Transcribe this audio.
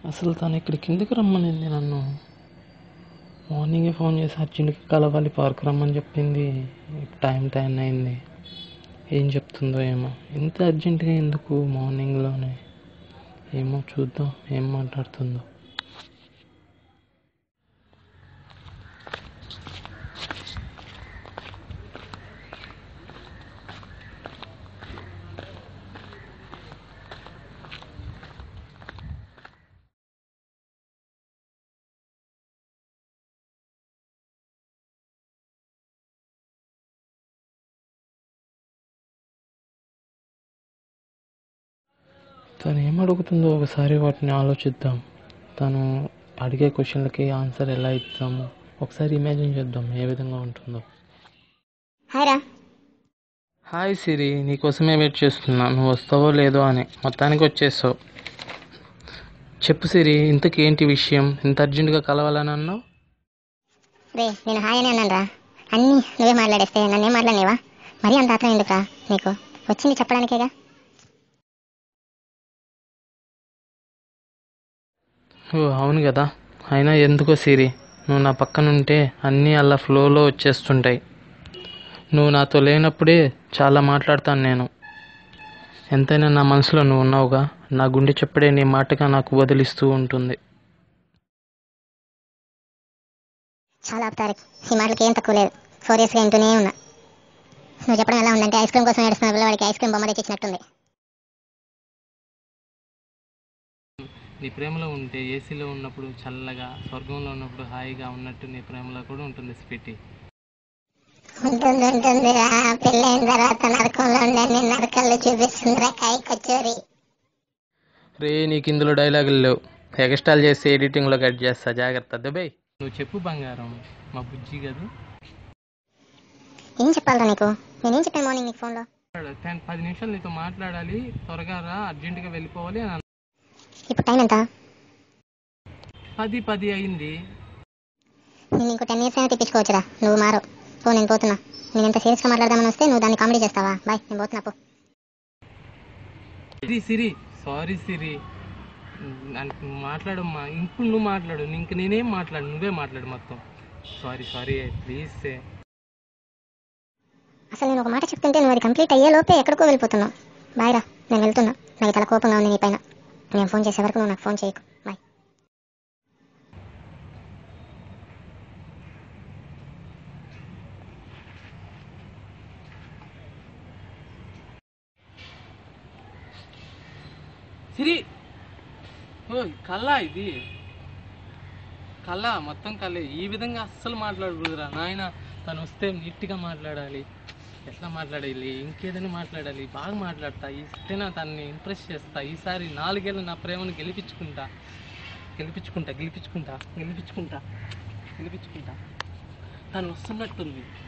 అసలు తను ఇక్కడికి ఎందుకు రమ్మనింది నన్ను మార్నింగే ఫోన్ చేసి అర్జెంట్గా కలవాలి పార్క్ రమ్మని చెప్పింది టైం టైం అయింది ఏం చెప్తుందో ఏమో ఇంత అర్జెంటుగా ఎందుకు మార్నింగ్లోనే ఏమో చూద్దాం ఏం మాట్లాడుతుందో తను ఏం అడుగుతుందో ఒకసారి వాటిని ఆలోచిద్దాం తను అడిగే క్వశ్చన్లకి ఆన్సర్ ఎలా ఇద్దాము ఒకసారి ఇమాజిన్ చేద్దాం ఏ విధంగా ఉంటుందో హాయ్ రా హాయ్ సిరి నీకోసమే వెయిట్ చేస్తున్నా నువ్వు వస్తావో లేదో అని మొత్తానికి వచ్చేసావు చెప్పు సిరి ఇంతకీ ఏంటి విషయం ఇంత అర్జెంటుగా కలవాలని అన్నావు రే నేను హాయ్ అని అన్నాను రా అన్నీ నువ్వే మాట్లాడేస్తే నన్నేం మాట్లాడలేవా మరీ అంత ఆత్రం ఎందుకురా నీకు వచ్చింది చెప్పడానికేగా ఓ అవును కదా అయినా ఎందుకో సిరి నువ్వు నా పక్కన ఉంటే అన్నీ అలా ఫ్లోలో వచ్చేస్తుంటాయి నువ్వు నాతో లేనప్పుడే చాలా మాట్లాడతాను నేను ఎంతైనా నా మనసులో నువ్వు ఉన్నావుగా నా గుండె చెప్పడే నీ మాటగా నాకు వదిలిస్తూ ఉంటుంది చాలా ఆపుతారు ఈ మాటలకి ఏం తక్కువ లేదు ఫోర్ ఇయర్స్గా వింటూనే ఉన్నా నువ్వు చెప్పడం ఎలా ఉందంటే ఐస్ క్రీమ్ కోసం ఏడుస్తున్న పిల్లవాడికి ఐస్ క్రీమ్ బొమ్మ తెచ్చినట్టుంది నీ ప్రేమలో ఉంటే ఏసీలో ఉన్నప్పుడు చల్లగా స్వర్గంలో ఉన్నప్పుడు హాయిగా ఉన్నట్టు నీ ప్రేమలో కూడా ఉంటుంది స్వీటీ ఉంటుంది ఉంటుంది పెళ్ళైన తర్వాత నరకంలో ఉండే నేను నరకల్లో చూపిస్తుందిరా కాయ కచోరి రే నీకు ఇందులో డైలాగులు లేవు ఎక్స్ట్రాల్ చేసి ఎడిటింగ్లో కట్ చేస్తా జాగ్రత్త దెబ్బై నువ్వు చెప్పు బంగారం మా బుజ్జి కదా ఏం చెప్పాలరా నీకు నేనేం చెప్పాను మార్నింగ్ నీకు ఫోన్లో టెన్ పది నిమిషాలు నీతో మాట్లాడాలి త్వరగా రా అర్జెంటుగా వెళ్ళిపోవాలి అని అన్నా. ఇప్పుడు టైం ఎంత పది పది అయింది నేను ఇంకో టెన్ ఇయర్స్ అయినా తెప్పించుకోవచ్చురా నువ్వు మారు పో నేను పోతున్నా నేను ఎంత సీరియస్గా మాట్లాడదామని వస్తే నువ్వు దాన్ని కామెడీ చేస్తావా బాయ్ నేను పోతున్నా పో సిరి సిరి సారీ సిరి నన్ను మాట్లాడమ్మా ఇప్పుడు నువ్వు మాట్లాడు ఇంక నేనేం మాట్లాడు నువ్వే మాట్లాడు మొత్తం సారీ సారీ ప్లీజ్ సే అసలు నేను ఒక మాట చెప్తుంటే నువ్వు అది కంప్లీట్ అయ్యే లోపే ఎక్కడికో వెళ్ళిపోతున్నావు బాయ్ రా నేను వెళ్తున్నా నాకు చాలా కోపంగా ఉంది నీ పైన నేను ఫోన్ చేసే వరకు నువ్వు నాకు ఫోన్ చేయకు బాయ్ సిరి ఓ కళ్ళ ఇది కళ్ళ మొత్తం కళ్ళే ఈ విధంగా అస్సలు మాట్లాడకూడదురా నాయన తను వస్తే నీట్గా మాట్లాడాలి ఎట్లా మాట్లాడాలి ఇంకేదైనా మాట్లాడాలి బాగా మాట్లాడతా ఇస్తేనా తనని ఇంప్రెస్ చేస్తా ఈసారి నాలుగేళ్ళు నా ప్రేమను గెలిపించుకుంటా గెలిపించుకుంటా గెలిపించుకుంటా గెలిపించుకుంటా గెలిపించుకుంటా తను వస్తున్నట్టుంది